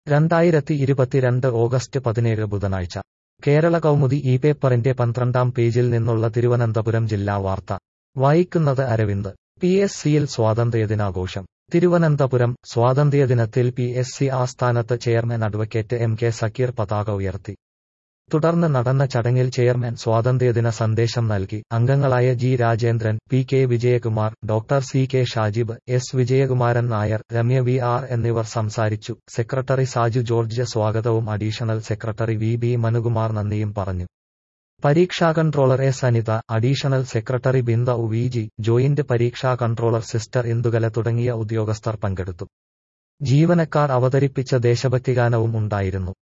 രണ്ടായിരത്തി ഇരുപത്തിരണ്ട് ഓഗസ്റ്റ് പതിനേഴ് ബുധനാഴ്ച കേരള കൗമുദി ഈ പേപ്പറിന്റെ പന്ത്രണ്ടാം പേജിൽ നിന്നുള്ള തിരുവനന്തപുരം ജില്ലാ വാർത്ത വായിക്കുന്നത് അരവിന്ദ് പി എസ് സിയിൽ സ്വാതന്ത്ര്യദിനാഘോഷം തിരുവനന്തപുരം സ്വാതന്ത്ര്യദിനത്തിൽ പി എസ് സി ആസ്ഥാനത്ത് chairman advocate M K Sakkeer പതാക ഉയർത്തി തുടർന്ന് നടന്ന ചടങ്ങിൽ ചെയർമാൻ സ്വാതന്ത്ര്യദിന സന്ദേശം നൽകി അംഗങ്ങളായ G Rajendran P K Vijayakumar doctor C K Shajib S Vijayakumaran Nair Ramya V R എന്നിവർ സംസാരിച്ചു സെക്രട്ടറി സാജു ജോർജ് സ്വാഗതവും additional secretary V B Manukumar നന്ദിയും പറഞ്ഞു പരീക്ഷാ controller S Anitha additional secretary Bindu V G joint പരീക്ഷാ കൺട്രോളർ സിസ്റ്റർ ഇന്ദുകല തുടങ്ങിയ ഉദ്യോഗസ്ഥർ പങ്കെടുത്തു ജീവനക്കാർ അവതരിപ്പിച്ച ദേശഭക്തിഗാനവും ഉണ്ടായിരുന്നു